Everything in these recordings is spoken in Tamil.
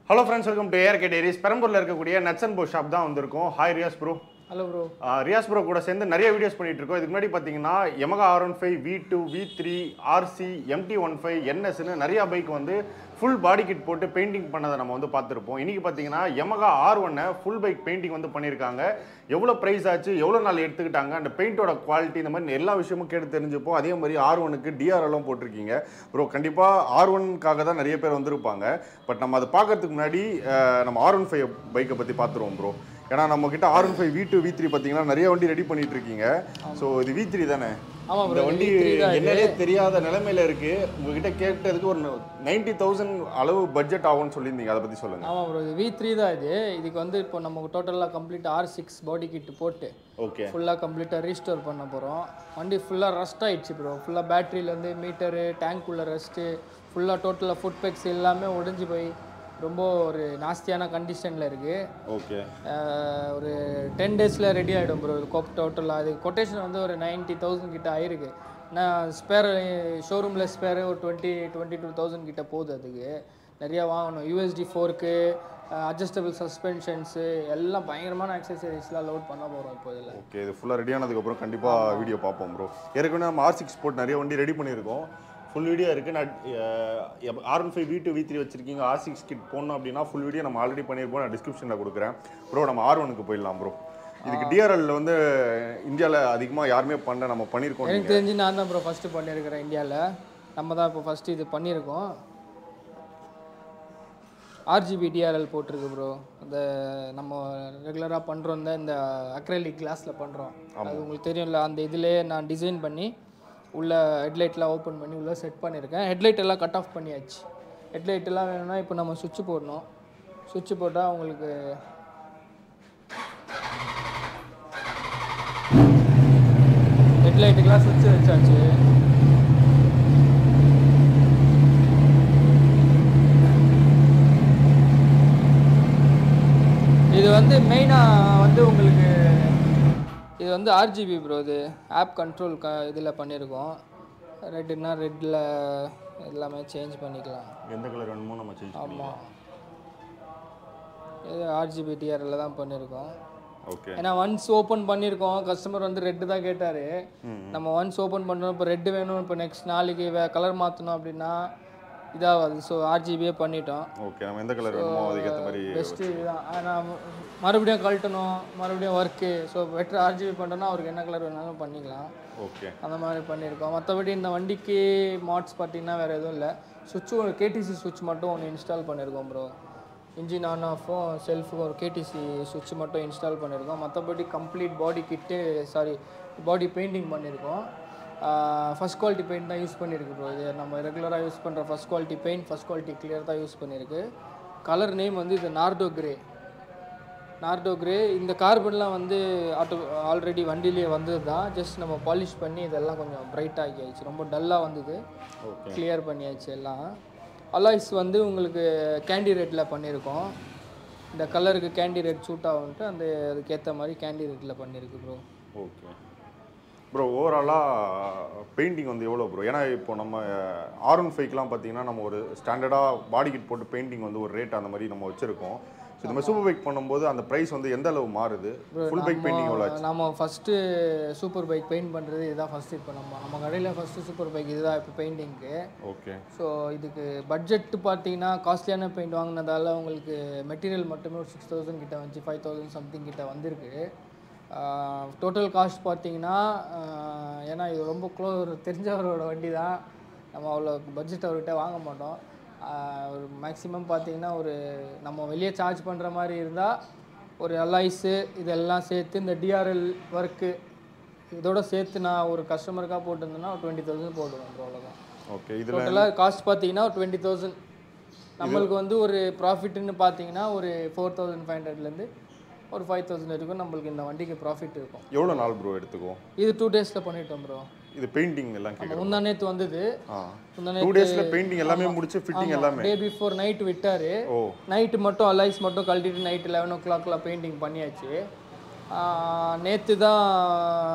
Hello friends welcome to ARK டேரிஸ் பெரம்பூரில் இருக்கக்கூடிய நட்ஸ் அண்ட் போ ஷாப் தான் வந்திருக்கோம் hi Riyaz bro hello bro Riyaz bro கூட சேர்ந்து நிறைய வீடியோஸ் பண்ணிட்டு இருக்கோம் இதுக்கு முன்னாடி பார்த்தீங்கன்னா Yamaha R one five V two V three RC MT one five என்எஸ்னு நிறைய பைக் வந்து ஃபுல் பாடி கிட் போட்டு பெயிண்டிங் பண்ணதை நம்ம வந்து பார்த்துருப்போம் இன்னைக்கு பார்த்தீங்கன்னா Yamaha ஆர் ஒன்னை ஃபுல் பைக் பெயிண்டிங் வந்து பண்ணியிருக்காங்க எவ்வளோ ப்ரைஸ் ஆச்சு எவ்வளோ நாள் எடுத்துக்கிட்டாங்க அந்த பெயிண்டோட குவாலிட்டி இந்த மாதிரி எல்லா விஷயமும் கேட்டு தெரிஞ்சுப்போம் அதே மாதிரி ஆர் ஒனுக்கு டிஆர்எல்லாம் போட்டிருக்கீங்க ப்ரோ கண்டிப்பாக ஆர் ஒன்காக தான் நிறைய பேர் வந்திருப்பாங்க பட் நம்ம அதை பார்க்கறதுக்கு முன்னாடி அஹ், நம்ம ஆர் ஒன் ஃபைவ் பைக்கை பற்றி பார்த்துருவோம் ப்ரோ ஏன்னா நம்ம கிட்ட R one five V two V three பார்த்தீங்கன்னா நிறைய வண்டி ரெடி பண்ணிட்டு இருக்கீங்க ஸோ இது வி த்ரீ தானே ஆமா இந்த bro, வண்டி V3 தான் இது. என்னன்னே தெரியாத நிலைமையில இருக்கு உங்ககிட்ட கேட்டதுக்கு ஒரு நைன்டி தௌசண்ட் அளவு பட்ஜெட் ஆகும்னு சொல்லியிருந்தீங்க அதை பற்றி சொல்லுங்க ஆமாம் ப்ரோ இது வி த்ரீ தான் இது இதுக்கு வந்து இப்போ நமக்கு டோட்டலாக complete R six body kit போட்டு ஓகே ஃபுல்லாக கம்ப்ளீட்டாக ரீஸ்டோர் பண்ண போகிறோம் வண்டி ஃபுல்லாக ரஸ்ட் ஆயிடுச்சு ப்ரோ ஃபுல்லாக பேட்டரியிலேருந்து மீட்டரு டேங்க் உள்ள ரஸ்ட்டு ஃபுல்லாக டோட்டலாக ஃபுட் பேக்ஸ் எல்லாமே ஒடிஞ்சு போய் ரொம்ப ஒரு நாஸ்தியான கண்டிஷனில் இருக்குது ஓகே ஒரு டென் டேஸில் ரெடி ஆகிடும் ப்ரோ கோப் டோட்டலாக அது கொட்டேஷன் வந்து ஒரு நைன்ட்டி தௌசண்ட் கிட்ட ஆயிருக்கு நான் ஸ்பேர் ஷோரூமில் ஸ்பேர் ஒரு டுவெண்ட்டி டுவெண்ட்டி டூ தௌசண்ட் கிட்ட போகுது அதுக்கு நிறையா வாங்கணும் யூஎஸ்டி ஃபோர்க்கு அட்ஜஸ்டபிள் சஸ்பென்ஷன்ஸு எல்லாம் பயங்கரமான அக்சசரிஸ்லாம் லோட் பண்ண போகிறோம் இப்போ இதில் ஓகே இது ஃபுல்லாக ரெடி ஆனதுக்கப்புறம் கண்டிப்பாக வீடியோ பார்ப்போம் ப்ரோ ஏற்கனவே நம்ம ஆர் சிக்ஸ் போட்டு நிறைய வண்டி ரெடி பண்ணியிருக்கோம் ஃபுல் வீடியோ இருக்குது நான் R one five V two V three வச்சிருக்கீங்க ஆர் சிக்ஸ் கிட் போடணும் அப்படின்னா ஃபுல் வீடியோ நம்ம ஆல்ரெடி பண்ணியிருப்போம் நான் டிஸ்கிரிப்ஷனில் கொடுக்குறேன் ப்ரோ நம்ம ஆர் ஒனுக்கு போயிடலாம் ப்ரோ இதுக்கு டிஆர்எல்ல வந்து இந்தியாவில் அதிகமாக யாருமே பண்ண நம்ம பண்ணியிருக்கோம் எனக்கு தெரிஞ்சு நான் தான் ப்ரோ ஃபஸ்ட்டு பண்ணியிருக்கிறேன் இந்தியாவில் நம்ம தான் இப்போ ஃபஸ்ட்டு இது பண்ணியிருக்கோம் ஆர்ஜிபி டிஆர்எல் போட்டிருக்கு ப்ரோ இந்த நம்ம ரெகுலராக பண்ணுறோம் தான் இந்த அக்ரலிக் கிளாஸில் பண்ணுறோம் அது உங்களுக்கு தெரியும்ல அந்த இதிலே நான் டிசைன் பண்ணி உள்ள ஹெட்லைட்லாம் ஓப்பன் பண்ணி உள்ளே செட் பண்ணியிருக்கேன் ஹெட்லைட் எல்லாம் கட் ஆஃப் பண்ணியாச்சு ஹெட்லைட் எல்லாம் வேணும்னா இப்போ நம்ம சுவிட்ச் போடணும் சுவிட்ச் போட்டால் உங்களுக்கு ஹெட்லைட்டுக்கெலாம் சுவிட்ச் வச்சாச்சு இது வந்து மெயினாக வந்து உங்களுக்கு இது வந்து ஆர்ஜிபி ப்ரோ இது ஆப் கண்ட்ரோல் க இதில் பண்ணியிருக்கோம் ரெட்டுன்னா ரெட்டில் எல்லாமே சேஞ்ச் பண்ணிக்கலாம் எந்த கலர் வேணுமோ நம்ம சேஞ்ச் ஆமாம் இது ஆர்ஜிபி டிஆரில் தான் பண்ணியிருக்கோம் ஓகே ஏன்னா ஒன்ஸ் ஓப்பன் பண்ணியிருக்கோம் கஸ்டமர் வந்து ரெட்டு தான் கேட்டார் நம்ம ஒன்ஸ் ஓப்பன் பண்ணோம் இப்போ ரெட்டு வேணும் இப்போ நெக்ஸ்ட் நாளைக்கு வே கலர் மாற்றணும் அப்படின்னா இதாகாது ஸோ ஆர்ஜிபியே பண்ணிட்டோம் ஓகே நம்ம எந்த கலர் வேணுமோ அதுக்கேற்ற மாதிரி பெஸ்ட்டு இதுதான் ஆனால் மறுபடியும் கழட்டணும் மறுபடியும் ஒர்க்கு ஸோ பெட்டர் ஆர்ஜிபி பண்ணுறோன்னா அவருக்கு என்ன கலர் வேணாலும் பண்ணிக்கலாம் ஓகே அந்த மாதிரி பண்ணியிருக்கோம் மற்றபடி இந்த வண்டிக்கு மாட்ஸ் பார்த்தீங்கன்னா வேறு எதுவும் இல்லை சுவிட்ச் ஒரு கேடிசி சுவிட்ச் மட்டும் ஒன்று இன்ஸ்டால் பண்ணியிருக்கோம் ப்ரோ இன்ஜின் ஆன் ஆஃபும் செல்ஃபுக்கும் ஒரு கேடிசி சுவிட்ச் மட்டும் இன்ஸ்டால் பண்ணியிருக்கோம் மற்றபடி complete body kit sorry body painting பண்ணியிருக்கோம் ஃபஸ்ட் குவாலிட்டி பெயிண்ட் தான் யூஸ் பண்ணியிருக்கு ப்ரோ இது நம்ம ரெகுலராக யூஸ் பண்ணுற first quality paint first quality clear தான் யூஸ் பண்ணியிருக்கு கலர் நேம் வந்து இது நார்டோ கிரே நார்டோ கிரே இந்த கார்பன்லாம் வந்து ஆட்டோ ஆல்ரெடி வண்டியிலேயே வந்தது தான் ஜஸ்ட் நம்ம பாலிஷ் பண்ணி இதெல்லாம் கொஞ்சம் பிரைட் ஆகியாச்சு ரொம்ப டல்லாக வந்தது ஓகே கிளியர் பண்ணியாச்சு எல்லாம் அலாய்ஸ் வந்து உங்களுக்கு கேண்டி ரெட்டில் பண்ணியிருக்கோம் இந்த கலருக்கு கேண்டி ரெட் சூட் ஆகுன்ட்டு அந்த அதுக்கேற்ற மாதிரி கேண்டி ரெட்டில் பண்ணியிருக்கு ப்ரோ ஓகே ப்ரோ ஓவராலாக பெயிண்டிங் வந்து எவ்வளோ ப்ரோ ஏன்னா இப்போ நம்ம ஆர் ஒன் ஃபைவ்க்கெலாம் பார்த்தீங்கன்னா நம்ம ஒரு ஸ்டாண்டர்டாக பாடி கிட் போட்டு பெயிண்டிங் வந்து ஒரு ரேட் அந்த மாதிரி நம்ம வச்சுருக்கோம் ஸோ இந்த மாதிரி சூப்பர் பைக் பண்ணும்போது அந்த ப்ரைஸ் வந்து எந்த அளவு மாறுது ஃபுல் பைக் பெயிண்டிங் எவ்வளோ ஆச்சு நம்ம ஃபஸ்ட்டு சூப்பர் பைக் பெயிண்ட் பண்ணுறது இதுதான் ஃபஸ்ட்டு இப்போ நம்ம நம்ம கடையில் ஃபஸ்ட்டு சூப்பர் பைக் இதுதான் இப்போ பெயிண்டிங்க்கு ஓகே ஸோ இதுக்கு பட்ஜெட் பார்த்தீங்கன்னா காஸ்ட்லியான பெயிண்ட் வாங்கினதால உங்களுக்கு மெட்டீரியல் மட்டுமே ஒரு சிக்ஸ் தௌசண்ட் கிட்ட வந்துச்சு ஃபைவ் தௌசண்ட் சம்திங் கிட்ட வந்திருக்கு டோட்டல் காஸ்ட் பார்த்தீங்கன்னா ஆஹ் ஏன்னா இது ரொம்ப க்ளோ ஒரு தெரிஞ்சவரோட வண்டி தான் நம்ம அவ்வளோ பட்ஜெட் அவர்கிட்ட வாங்க மாட்டோம் ஆஹ் ஒரு மேக்ஸிமம் பார்த்தீங்கன்னா ஒரு நம்ம வெளியே சார்ஜ் பண்ணுற மாதிரி இருந்தால் ஒரு அலாய்ஸு இதெல்லாம் சேர்த்து இந்த டிஆர்எல் ஒர்க்கு இதோட சேர்த்து நான் ஒரு கஸ்டமருக்காக போட்டிருந்தேன்னா ஒரு டுவெண்ட்டி தௌசண்ட் போட்டுருவேன் bro, அவ்வளோதான் ஓகே இதில் டோட்டலாக காஸ்ட் பார்த்தீங்கன்னா ஒரு டுவெண்ட்டி தௌசண்ட் நம்மளுக்கு வந்து ஒரு ப்ராஃபிட்னு பார்த்தீங்கன்னா ஒரு ஃபோர் தௌசண்ட் ஃபைவ் ஹண்ட்ரட்லேருந்து ஒரு ஃபைவ் தௌசண்ட் வரைக்கும் நம்மளுக்கு இந்த வண்டிக்கு ப்ராஃபிட் இருக்கும் எவ்வளோ நாள் ப்ரோ எடுத்துக்கும் இது டூ டேஸில் பண்ணிட்டோம் ப்ரோ இது பெயிண்டிங் எல்லாம் கேட்குறோம் முந்தா நேற்று வந்தது ஆ முந்தா டூ டேஸில் பெயிண்டிங் எல்லாமே முடிச்சு ஃபிட்டிங் எல்லாமே டே பிஃபோர் நைட் விட்டாரு ஓ நைட்டு மட்டும் அலைஸ் மட்டும் கழட்டிட்டு நைட்டு லெவன் ஓ கிளாக்லாம் பெயிண்டிங் பண்ணியாச்சு நேற்று தான்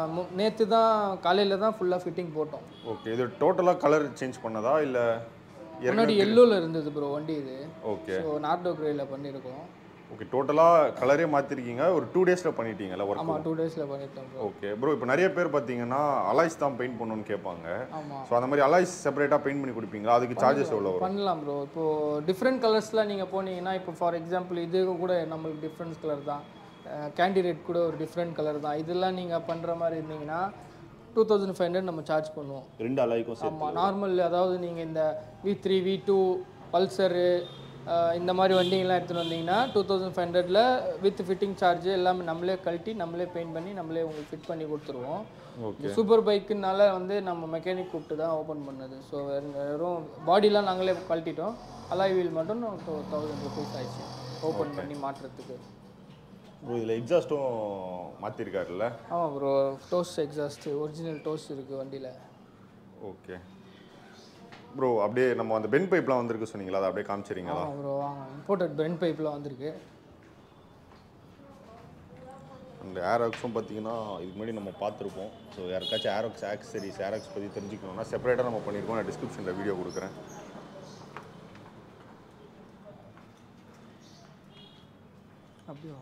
நேற்று தான் காலையில் தான் ஃபுல்லாக ஃபிட்டிங் போட்டோம் ஓகே இது டோட்டலாக கலர் சேஞ்ச் பண்ணதா இல்லை முன்னாடி எல்லோவில் இருந்தது ப்ரோ வண்டி இது ஓகே ஸோ நார்டோ கிரேயில் பண்ணியிருக்கோம் ஓகே டோட்டலாக கலரே மாற்றிருக்கீங்க ஒரு டூ டேஸில் பண்ணிட்டீங்கல்ல ஒர்க் ஆமாம் டூ டேஸில் பண்ணிட்டோம் ப்ரோ ஓகே ப்ரோ இப்போ நிறைய பேர் பார்த்தீங்கன்னா அலாய்ஸ் தான் பெயிண்ட் பண்ணணும்னு கேட்பாங்க ஆமாம் ஸோ அந்த மாதிரி அலாய்ஸ் செப்பரேட்டாக பெயிண்ட் பண்ணி கொடுப்பீங்களா அதுக்கு சார்ஜஸ் எவ்வளோ வரும் பண்ணலாம் ப்ரோ இப்போது டிஃப்ரெண்ட் கலர்ஸ்லாம் நீங்கள் போனீங்கன்னா இப்போ ஃபார் எக்ஸாம்பிள் இது கூட நம்மளுக்கு டிஃப்ரெண்ட் கலர் தான் கேண்டிடேட் கூட ஒரு டிஃப்ரெண்ட் கலர் தான் இதெல்லாம் நீங்கள் பண்ணுற மாதிரி இருந்தீங்கன்னா டூ தௌசண்ட் ஃபைவ் ஹண்ட்ரட் நம்ம சார்ஜ் பண்ணுவோம் ரெண்டு அலாய்க்கும் சேர்த்து ஆமாம் நார்மல் அதாவது நீங்கள் இந்த V three V two Pulsar இந்த மாதிரி வண்டிங்கெல்லாம் எடுத்துகிட்டு வந்தீங்கன்னா டூ தௌசண்ட் ஃபைவ் ஹண்ட்ரடில் வித் ஃபிட்டிங் சார்ஜ் எல்லாமே நம்மளே கழட்டி நம்மளே பெயிண்ட் பண்ணி நம்மளே உங்களுக்கு ஃபிட் பண்ணி கொடுத்துருவோம் ஓகே சூப்பர் பைக்குனால வந்து நம்ம மெக்கானிக் கூப்பிட்டு தான் ஓப்பன் பண்ணது ஸோ வெறும் பாடிலாம் நாங்களே கழட்டிட்டோம் அலாய் வீல் மட்டும் டூ தௌசண்ட் ருபீஸ் ஆயிடுச்சு ஓப்பன் பண்ணி மாட்டுறதுக்கு ப்ரோ இதில் எக்ஸாஸ்ட்டும் மாற்றிருக்காருல்ல ஆமாம் ப்ரோ டோஸ்ட் எக்ஸாஸ்ட் ஒரிஜினல் டோஸ்ட் இருக்குது வண்டியில் ஓகே ப்ரோ அப்படியே நம்ம அந்த பென் பைப்லாம் வந்திருக்கு சொன்னீங்களா அதை அப்படியே காமிச்சிருங்களா ஆமாம் ப்ரோ வாங்க இம்போர்ட்டட் பென் பைப்லாம் வந்திருக்கு அந்த ஏரோக்ஸும் பார்த்தீங்கன்னா இதுக்கு முன்னாடி நம்ம பார்த்துருப்போம் ஸோ யாருக்காச்சும் ஏரோக்ஸ் ஆக்சரிஸ் ஏரோக்ஸ் பற்றி தெரிஞ்சுக்கணும்னா செப்பரேட்டாக நம்ம பண்ணியிருக்கோம் நான் டிஸ்கிரிப்ஷனில் வீடியோ கொடுக்குறேன் அப்படியா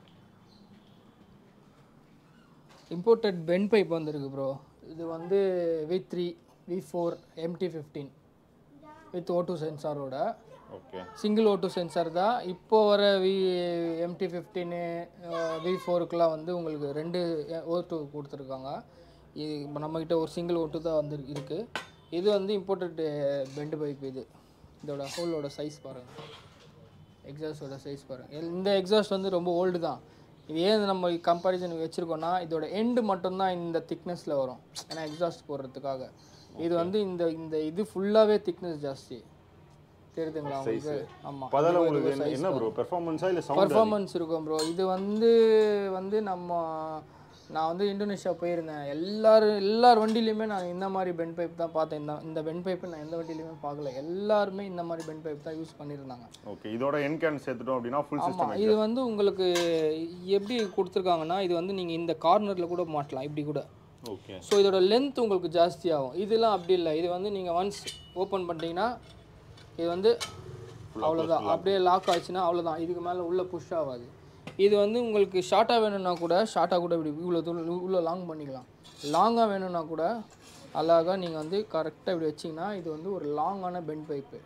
இம்போர்ட்டட் பென் பைப் வந்திருக்கு ப்ரோ இது வந்து V three V four MT fifteen with O two சென்சாரோட okay single O two sensor தான் இப்போ வர வி எம்டி ஃபிஃப்டீனு வி ஃபோருக்குலாம் வந்து உங்களுக்கு ரெண்டு ஓ டூ கொடுத்துருக்காங்க இது இப்போ நம்மக்கிட்ட ஒரு சிங்கிள் ஓ டூ தான் வந்து இருக்குது இது வந்து இம்போர்ட்டட் பெண்டு பைப் இது இதோட ஹோலோட சைஸ் பாருங்கள் எக்ஸாஸ்டோட சைஸ் பாருங்கள் இந்த எக்ஸாஸ்ட் வந்து ரொம்ப ஓல்டு தான் இது ஏன் நம்ம கம்பேரிசன் வச்சுருக்கோன்னா இதோட எண்டு மட்டும்தான் இந்த திக்னஸில் வரும் ஏன்னா எக்ஸாஸ்ட் போடுறதுக்காக இது வந்து இந்த இந்த இது ஃபுல்லாகவே திக்னஸ் ஜாஸ்தி தெரியுதுங்களா உங்களுக்கு ஆமாம் இப்போ அதில் உங்களுக்கு என்ன என்ன ப்ரோ பெர்ஃபார்மன்ஸா இல்லை சவுண்ட் பர்ஃபார்மன்ஸ் இருக்கும் ப்ரோ இது வந்து வந்து நம்ம நான் வந்து இந்தோனேஷியா போயிருந்தேன் எல்லாரும் எல்லார் வண்டிலையுமே நான் இந்த மாதிரி பென் பைப் தான் பார்த்தேன் இந்த இந்த பென் பைப்பு நான் எந்த வண்டிலையுமே பார்க்கல எல்லாருமே இந்த மாதிரி பென் பைப் தான் யூஸ் பண்ணியிருந்தாங்க ஓகே இதோட என் கேன் சேர்த்துட்டோம் அப்படின்னா ஃபுல் சிஸ்டம் ஆமாம் இது வந்து உங்களுக்கு எப்படி கொடுத்துருக்காங்கன்னா இது வந்து நீங்கள் இந்த கார்னரில் கூட மாட்டலாம் இப்படி கூட ஓகே ஸோ இதோட லென்த் உங்களுக்கு ஜாஸ்தியாகும் இதெல்லாம் அப்படி இல்லை இது வந்து நீங்கள் ஒன்ஸ் ஓப்பன் பண்ணிட்டீங்கன்னா இது வந்து அவ்வளோதான் அப்படியே லாக் ஆச்சுன்னா அவ்வளோதான் இதுக்கு மேலே உள்ளே புஷ் ஆகாது இது வந்து உங்களுக்கு ஷார்ட்டாக வேணும்னா கூட ஷார்ட்டாக கூட இப்படி இவ்வளோ தூரம் இவ்வளோ லாங் பண்ணிக்கலாம் லாங்காக வேணும்னா கூட அழகாக நீங்கள் வந்து கரெக்டாக இப்படி வச்சிங்கன்னா இது வந்து ஒரு லாங்கான பென் பைப்பு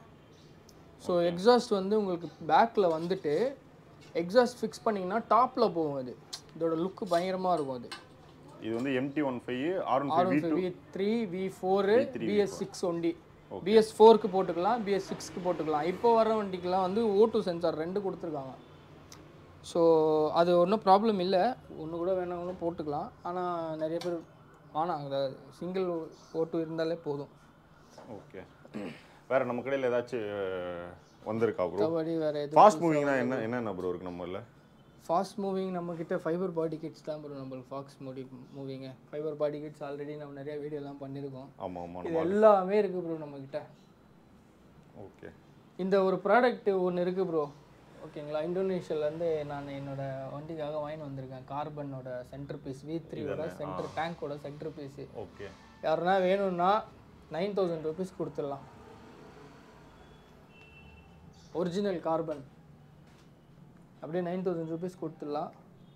ஸோ எக்ஸாஸ்ட் வந்து உங்களுக்கு பேக்கில் வந்துட்டு எக்ஸாஸ்ட் ஃபிக்ஸ் பண்ணிங்கன்னா டாப்பில் போகும் அது இதோட லுக்கு பயங்கரமாக இருக்கும் அது இது வந்து MT one five R one R five V three V four BS six ஒண்டி பிஎஸ் ஃபோருக்கு போட்டுக்கலாம் பிஎஸ் சிக்ஸ்க்கு போட்டுக்கலாம் இப்போ வர வண்டிக்கெலாம் வந்து ஓ டூ சென்சார் ரெண்டு கொடுத்துருக்காங்க ஸோ அது ஒன்றும் ப்ராப்ளம் இல்லை ஒன்று கூட வேணாங்களும் போட்டுக்கலாம் ஆனால் நிறைய பேர் வேணாம் அதாவது சிங்கிள் ஓ டூ இருந்தாலே போதும் ஓகே வேற நம்ம கடையில் ஏதாச்சும் வந்திருக்கா ப்ரோ மற்றபடி வேறு எதுவும் ஃபாஸ்ட் மூவிங்னா என்ன என்னென்ன ப்ரோ இருக்கு நம்ம இல்லை ஃபாஸ்ட் மூவிங் நம்மக்கிட்ட ஃபைபர் பாடி கிட்ஸ் தான் ப்ரோ நம்மளுக்கு ஃபாஸ்ட் மூவி மூவிங்க ஃபைபர் பாடி கிட்ஸ் ஆல்ரெடி நம்ம நிறைய வீடியோலாம் பண்ணியிருக்கோம் ஆமாம் ஆமாம் இது எல்லாமே இருக்குது ப்ரோ நம்மக்கிட்ட ஓகே இந்த ஒரு ப்ராடக்ட் ஒன்று இருக்குது ப்ரோ ஓகேங்களா இந்தோனேஷியாலேருந்து நான் என்னோட வண்டிக்காக வாங்கி வந்திருக்கேன் கார்பனோட சென்டர் பீஸ் வி த்ரீயோட சென்டர் டேங்கோட சென்டர் பீஸு ஓகே யாருன்னா வேணும்னா நைன் தௌசண்ட் ருபீஸ் கொடுத்துடலாம் ஒரிஜினல் கார்பன் அப்படியே நைன் தௌசண்ட் ருபீஸ் கொடுத்துடலாம்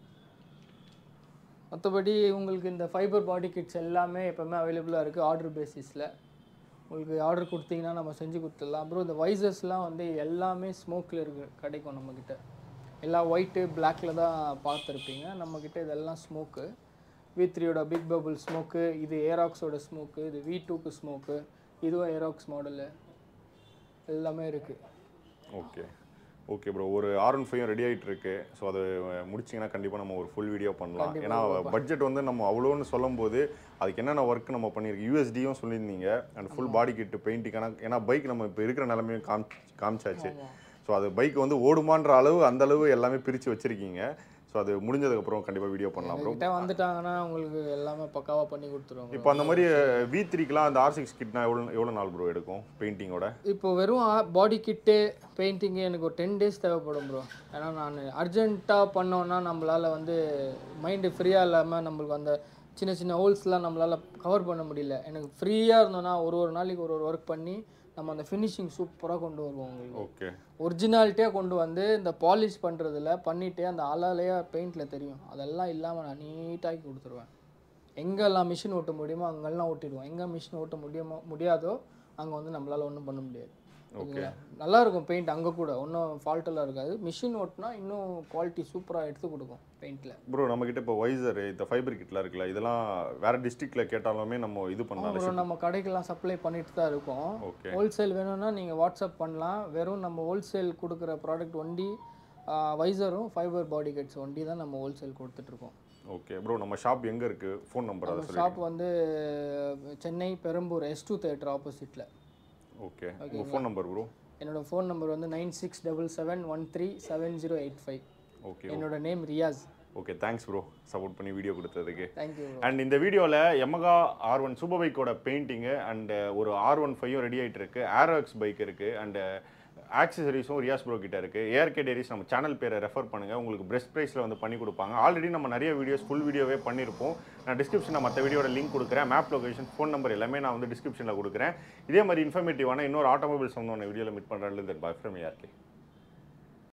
மற்றபடி உங்களுக்கு இந்த ஃபைபர் பாடி கிட்ஸ் எல்லாமே எப்போவுமே அவைலபிளாக இருக்குது ஆர்டர் பேசிஸில் உங்களுக்கு ஆர்டர் கொடுத்தீங்கன்னா நம்ம செஞ்சு கொடுத்துடலாம் அப்புறம் இந்த வைசஸ்லாம் வந்து எல்லாமே ஸ்மோக்கில் இருக்கு கிடைக்கும் நம்மக்கிட்ட எல்லாம் ஒயிட்டு பிளாக்ல தான் பார்த்துருப்பீங்க நம்மக்கிட்ட இதெல்லாம் ஸ்மோக்கு வி த்ரீயோட பிக் பபுள் ஸ்மோக்கு இது ஏராக்ஸோட ஸ்மோக்கு இது வி டூக்கு ஸ்மோக்கு இதுவும் ஏராக்ஸ் மாடலு எல்லாமே இருக்குது ஓகே ஓகே ப்ரோ ஒரு ஆர் ஒன் ஃபைவ் ரெடி ஆகிட்டு இருக்கு ஸோ அது முடிச்சிங்கன்னா கண்டிப்பாக நம்ம ஒரு ஃபுல் வீடியோ பண்ணலாம் ஏன்னா பட்ஜெட் வந்து நம்ம அவ்வளோன்னு சொல்லும்போது அதுக்கு என்னென்ன ஒர்க் நம்ம பண்ணியிருக்கு யூஎஸ்டியும் சொல்லியிருந்தீங்க அண்ட் ஃபுல் பாடி கிட்டு பெயிண்டிங்கான ஏன்னா பைக் நம்ம இப்போ இருக்கிற நிலமையும் காம் காமிச்சாச்சு ஸோ அது பைக் வந்து ஓடுமான்ற அளவு அந்த அளவு எல்லாமே பிரித்து வச்சுருக்கீங்க ஸோ அது முடிஞ்சதுக்கப்புறம் கண்டிப்பாக வீடியோ பண்ணலாம் ப்ரோ கிட்ட வந்துட்டாங்கன்னா உங்களுக்கு எல்லாமே பக்காவாக பண்ணி கொடுத்துருவாங்க இப்போ அந்த மாதிரி வி த்ரீக்கெலாம் அந்த ஆர் சிக்ஸ் கிட்னா எவ்வளோ எவ்வளோ நாள் ப்ரோ எடுக்கும் பெயிண்டிங்கோட இப்போ வெறும் பாடி கிட்டு பெயிண்டிங்கு எனக்கு ஒரு டென் டேஸ் தேவைப்படும் ப்ரோ ஏன்னா நான் அர்ஜென்ட்டாக பண்ணோன்னா நம்மளால் வந்து மைண்டு ஃப்ரீயாக இல்லாமல் நம்மளுக்கு அந்த சின்ன சின்ன ஹோல்ஸ்லாம் நம்மளால் கவர் பண்ண முடியல எனக்கு ஃப்ரீயாக இருந்தோன்னா ஒரு ஒரு நாளைக்கு ஒரு ஒரு ஒர்க் பண்ணி நம்ம அந்த ஃபினிஷிங் சூப்பராக கொண்டு வருவோம் உங்களுக்கு ஓகே ஒரிஜினாலிட்டியாக கொண்டு வந்து இந்த பாலிஷ் பண்ணுறதுல பண்ணிவிட்டு அந்த அலாலேயே பெயிண்டில் தெரியும் அதெல்லாம் இல்லாமல் நான் நீட்டாக்கி கொடுத்துருவேன் எங்கெல்லாம் மிஷின் ஓட்ட முடியுமோ அங்கெல்லாம் ஓட்டிடுவோம் எங்கே மிஷின் ஓட்ட முடியுமோ முடியாதோ அங்கே வந்து நம்மளால் ஒன்றும் பண்ண முடியாது ஓகேங்களா நல்லா இருக்கும் பெயிண்ட் அங்கே கூட ஒன்றும் ஃபால்ட் எல்லாம் இருக்காது மிஷின் ஓட்டினா இன்னும் குவாலிட்டி சூப்பராக எடுத்து கொடுக்கும் பெயிண்டில் ப்ரோ நம்மக்கிட்ட இப்போ வைசர் இந்த ஃபைபர் கிட்லாம் இருக்குல்ல இதெல்லாம் வேற டிஸ்ட்ரிக்ட்ல கேட்டாலுமே நம்ம இது பண்ணலாம் அப்புறம் நம்ம கடைக்கெல்லாம் சப்ளை பண்ணிட்டு தான் இருக்கோம் ஓகே ஹோல்சேல் வேணும்னா நீங்கள் வாட்ஸ்அப் பண்ணலாம் வெறும் நம்ம ஹோல்சேல் கொடுக்குற ப்ராடக்ட் ஒண்டி வைசரும் ஃபைபர் பாடி கட்ஸ் ஒண்டி தான் நம்ம ஹோல்சேல் கொடுத்துட்ருக்கோம் ஓகே ப்ரோ நம்ம ஷாப் எங்க இருக்கு ஃபோன் நம்பர் அதை சொல்லி ஷாப் வந்து Chennai Perambur S two theatre ஆப்போசிட்டில் ஓகே உங்க ஃபோன் நம்பர் ப்ரோ என்னோட ஃபோன் நம்பர் வந்து nine six double seven one three seven zero eight five okay என்னோட name Riyaz okay thanks bro support பண்ணி வீடியோ கொடுத்ததுக்கு தேங்க்யூ அண்ட் இந்த வீடியோவில் எமகா ஆர் ஒன் சூப்பர் பைக்கோட பெயிண்டிங்கு அண்ட் ஒரு ஆர் ஒன் ஃபைவும் ரெடி ஆகிட்டு இருக்கு ஆரோஎக்ஸ் பைக் இருக்கு அண்ட் ஆக்சசரிஸும் ரியாஸ் ப்ரோ கிட்ட இருக்கு ஏஆர்கே டேரிஸ் நம்ம சேனல் பேரை ரெஃபர் பண்ணுங்க உங்களுக்கு பெஸ்ட் ப்ரைஸில் வந்து பண்ணி கொடுப்பாங்க ஆல்ரெடி நம்ம நிறைய வீடியோஸ் ஃபுல் வீடியோவே பண்ணியிருப்போம் நான் டிஸ்கிரிப்ஷனில் மற்ற வீடியோட லிங்க் கொடுக்குறேன் மேப் லொகேஷன் ஃபோன் நம்பர் எல்லாமே நான் வந்து டிஸ்கிரிப்ஷனில் கொடுக்குறேன் இதே மாதிரி இன்ஃபர்மேட்டிவான இன்னொரு ஆட்டோமொபைல் சம்மந்தமான வீடியோவில் மீட் பண்ணுறேன் பாய் ஃப்ரம் ஏஆர்கே